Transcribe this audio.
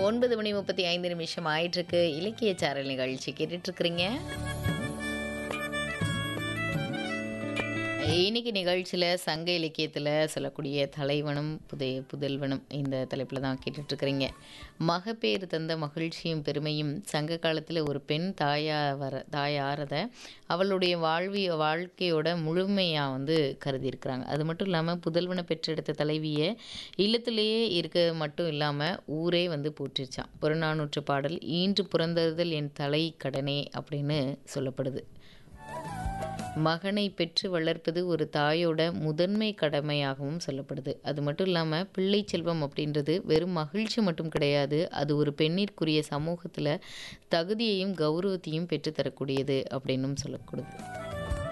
ஒன்பது மணி முப்பத்தி ஐந்து நிமிஷம் ஆயிட்டிருக்கு இலக்கிய சாரல் நிகழ்ச்சி கேட்டுட்டு இருக்கிறீங்க இன்னைக்கு நிகழ்ச்சியில் சங்க இலக்கியத்தில் சொல்லக்கூடிய தலைவனும் புதைய புதல்வனும் இந்த தலைப்பில் தான் கேட்டுட்ருக்கிறீங்க மகப்பேறு தந்த மகிழ்ச்சியும் பெருமையும் சங்க காலத்தில் ஒரு பெண் தாயா வர தாயாரத அவளுடைய வாழ்வி வாழ்க்கையோட முழுமையாக வந்து கருதியிருக்கிறாங்க அது மட்டும் இல்லாமல் புதல்வனை பெற்றெடுத்த தலைவியை இல்லத்திலேயே இருக்க மட்டும் இல்லாமல் ஊரே வந்து போற்றிருச்சான் புறநானூற்று பாடல் ஈன்று புறந்தறுதல் என் தலை கடனே அப்படின்னு சொல்லப்படுது மகனை பெற்று வளர்ப்பது ஒரு தாயோட முதன்மை கடமையாகவும் சொல்லப்படுது அது மட்டும் இல்லாமல் பிள்ளை செல்வம் அப்படின்றது வெறும் மகிழ்ச்சி மட்டும் கிடையாது அது ஒரு பெண்ணிற்குரிய சமூகத்தில் தகுதியையும் கௌரவத்தையும் பெற்றுத்தரக்கூடியது அப்படின்னும் சொல்லக்கூடாது